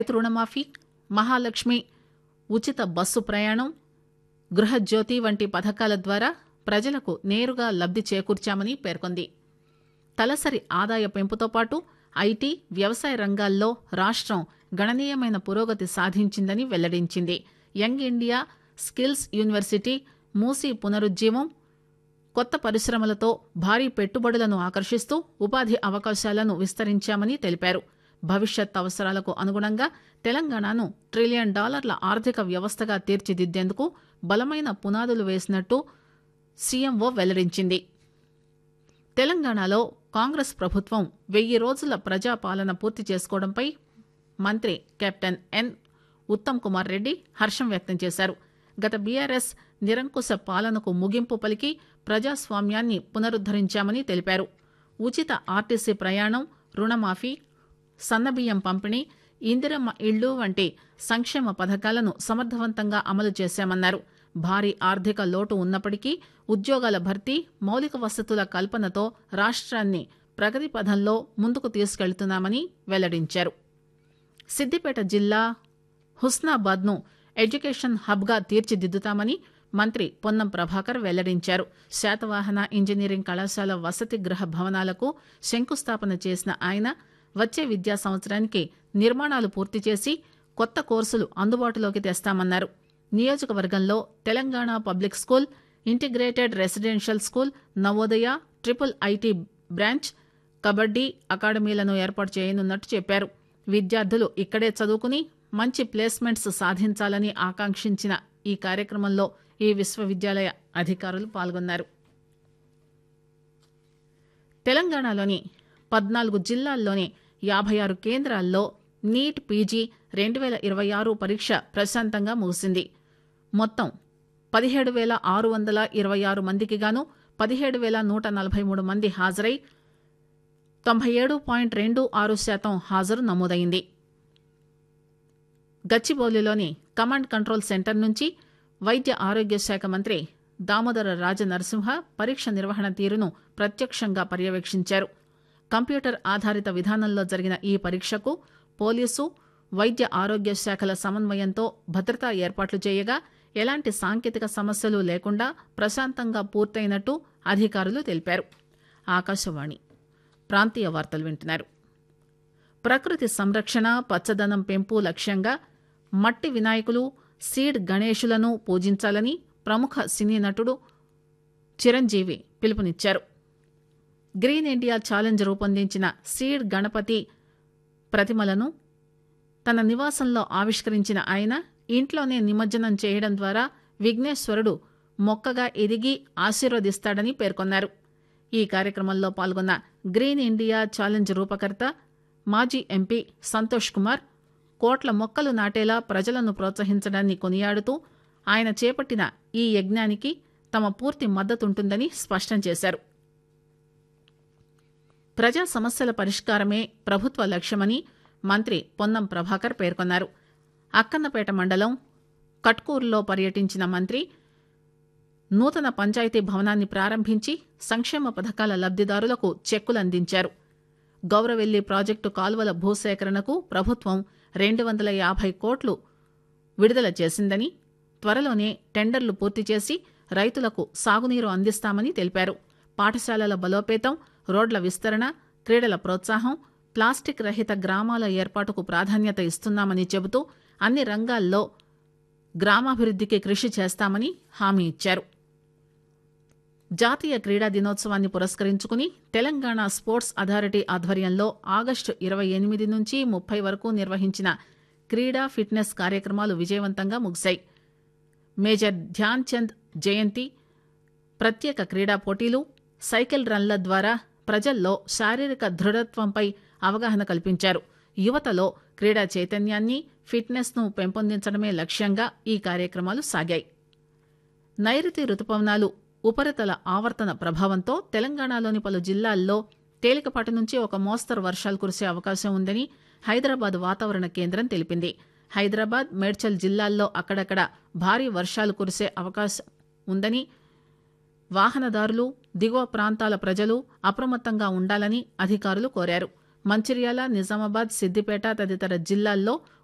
రైతు రుణమాఫీ మహాలక్ష్మి ఉచిత బస్సు ప్రయాణం గృహజ్యోతి వంటి పథకాల ద్వారా ప్రజలకు నేరుగా లబ్ది చేకూర్చామని పేర్కొంది తలసరి ఆదాయ పెంపుతో పాటు ఐటీ వ్యవసాయ రంగాల్లో రాష్ట్రం గణనీయమైన పురోగతి సాధించిందని వెల్లడించింది Young India Skills University Musi పునరుజ్జీవం కొత్త పరిశ్రమలతో భారీ పెట్టుబడులను ఆకర్షిస్తూ ఉపాధి అవకాశాలను విస్తరించామని తెలిపారు భవిష్యత్ అవసరాలకు అనుగుణంగా తెలంగాణను ట్రిలియన్ డాలర్ల ఆర్థిక వ్యవస్థగా తీర్చిదిద్దేందుకు బలమైన పునాదులు వేసినట్టు సీఎంఓ వెల్లడించింది తెలంగాణలో కాంగ్రెస్ ప్రభుత్వం వెయ్యి రోజుల ప్రజాపాలన పూర్తి చేసుకోవడంపై మంత్రి కెప్టెన్ ఎన్ ఉత్తమ్ కుమార్ రెడ్డి హర్షం వ్యక్తం చేశారు గత బీఆర్ఎస్ నిరంకుశ పాలనకు ముగింపు పలికి ప్రజాస్వామ్యాన్ని పునరుద్దరించామని తెలిపారు ఉచిత ఆర్టీసీ ప్రయాణం రుణమాఫీ సన్నబియ్యం పంపిణీ ఇందిరమ్మ ఇళ్లు వంటి సంక్షేమ పథకాలను సమర్థవంతంగా అమలు చేశామన్నారు భారీ ఆర్థిక లోటు ఉన్నప్పటికీ ఉద్యోగాల భర్తీ మౌలిక వసతుల కల్పనతో రాష్ట్రాన్ని ప్రగతి పథంలో ముందుకు తీసుకెళ్తున్నామని వెల్లడించారు సిద్దిపేట జిల్లా హుస్నాబాద్ను ఎడ్యుకేషన్ హబ్గా తీర్చిదిద్దుతామని మంత్రి పొన్నం ప్రభాకర్ వెల్లడించారు శాతవాహన ఇంజనీరింగ్ కళాశాల వసతి గృహ భవనాలకు శంకుస్థాపన చేసిన ఆయన వచ్చే విద్యా సంవత్సరానికి నిర్మాణాలు పూర్తి చేసి కొత్త కోర్సులు అందుబాటులోకి తెస్తామన్నారు నియోజకవర్గంలో Telangana public school integrated residential school Navodaya triple IT branch kabaddi అకాడమీలను ఏర్పాటు చేయనున్నట్టు చెప్పారు విద్యార్థులు ఇక్కడే చదువుకుని మంచి ప్లేస్మెంట్స్ సాధించాలని ఆకాంక్షించిన ఈ కార్యక్రమంలో ఈ విశ్వవిద్యాలయ అధికారులు పాల్గొన్నారు తెలంగాణలోని పద్నాలుగు జిల్లాల్లోని యాభై ఆరు కేంద్రాల్లో నీట్ పీజీ రెండు వేల ఇరవై ఆరు పరీక్ష ప్రశాంతంగా ముగిసింది మొత్తం పదిహేడు వేల ఆరు వందల ఇరవై ఆరు మందికి గాను పదిహేడు వేల నూట నలభై మూడు మంది హాజరై తొంభై ఏడు పాయింట్ రెండు ఆరు శాతం హాజరు నమోదైంది గచ్చిబౌలిలోని కమాండ్ కంట్రోల్ సెంటర్ నుంచి వైద్య ఆరోగ్య శాఖ మంత్రి దామోదర రాజనరసింహ పరీక్ష నిర్వహణ తీరును ప్రత్యక్షంగా పర్యవేక్షించారు కంప్యూటర్ ఆధారిత విధానంలో జరిగిన ఈ పరీక్షకు పోలీసు వైద్య ఆరోగ్య శాఖల సమన్వయంతో భద్రతా ఏర్పాట్లు చేయగా ఎలాంటి సాంకేతిక సమస్యలు లేకుండా ప్రశాంతంగా పూర్తయినట్టు అధికారులు తెలిపారు ఆకాశవాణి ప్రాంతీయ వార్తలు వింటున్నారు ప్రకృతి సంరక్షణ పచ్చదనం పెంపు లక్ష్యంగా మట్టి వినాయకులు సీడ్ గణేషులను పూజించాలని ప్రముఖ సినీ నటుడు చిరంజీవి పిలుపునిచ్చారు గ్రీన్ ఇండియా ఛాలెంజ్ రూపొందించిన సీడ్ గణపతి ప్రతిమలను తన నివాసంలో ఆవిష్కరించిన ఆయన ఇంట్లోనే నిమజ్జనం చేయడం ద్వారా విఘ్నేశ్వరుడు మొక్కగా ఎదిగి ఆశీర్వదిస్తాడని పేర్కొన్నారు ఈ కార్యక్రమంలో పాల్గొన్న గ్రీన్ ఇండియా ఛాలెంజ్ రూపకర్త మాజీ ఎంపీ సంతోష్ కుమార్ కోట్ల మొక్కలు నాటేలా ప్రజలను ప్రోత్సహించడాన్ని కొనియాడుతూ ఆయన చేపట్టిన ఈ యజ్ఞానికి తమ పూర్తి మద్దతుంటుందని స్పష్టం చేశారు ప్రజా సమస్యల పరిష్కారమే ప్రభుత్వ లక్ష్యమని మంత్రి పొన్నం ప్రభాకర్ పేర్కొన్నారు అక్కన్నపేట మండలం కట్కూరులో పర్యటించిన మంత్రి నూతన పంచాయతీ భవనాన్ని ప్రారంభించి సంక్షేమ పథకాల లబ్దిదారులకు చెక్కులు అందించారు గౌరవెల్లి ప్రాజెక్టు కాలువల భూసేకరణకు ప్రభుత్వం రెండు వందల యాభై కోట్లు విడుదల చేసిందని త్వరలోనే టెండర్లు పూర్తి చేసి రైతులకు సాగునీరు అందిస్తామని తెలిపారు పాఠశాలల బలోపేతం రోడ్ల విస్తరణ క్రీడల ప్రోత్సాహం ప్లాస్టిక్ రహిత గ్రామాల ఏర్పాటుకు ప్రాధాన్యత ఇస్తున్నామని చెబుతూ అన్ని రంగాల్లో గ్రామాభివృద్ధికి కృషి చేస్తామని హామీ ఇచ్చారు జాతీయ క్రీడా దినోత్సవాన్ని పురస్కరించుకుని తెలంగాణ స్పోర్ట్స్ అథారిటీ ఆధ్వర్యంలో ఆగస్టు ఇరవై ఎనిమిది నుంచి ముప్పై వరకు నిర్వహించిన క్రీడా ఫిట్నెస్ కార్యక్రమాలు విజయవంతంగా ముగిశాయి మేజర్ ధ్యాన్ చంద్ జయంతి ప్రత్యేక క్రీడా పోటీలు సైకిల్ రన్ల ద్వారా ప్రజల్లో శారీరక దృఢత్వంపై అవగాహన కల్పించారు యువతలో క్రీడా చైతన్యాన్ని ఫిట్నెస్ ను పెంపొందించడమే లక్ష్యంగా ఈ కార్యక్రమాలు సాగాయి నైరుతి రుతుపవనాలు ఉపరితల ఆవర్తన ప్రభావంతో తెలంగాణలోని పలు జిల్లాల్లో తేలికపాటి నుంచి ఒక మోస్తరు వర్షాలు కురిసే అవకాశం ఉందని హైదరాబాద్ వాతావరణ కేంద్రం తెలిపింది హైదరాబాద్ మేడ్చల్ జిల్లాల్లో అక్కడక్కడ భారీ వర్షాలు కురిసే అవకాశం ఉందని వాహనదారులు దిగువ ప్రాంతాల ప్రజలు అప్రమత్తంగా ఉండాలని అధికారులు కోరారు మంచిర్యాల నిజామాబాద్ సిద్దిపేట తదితర జిల్లాల్లో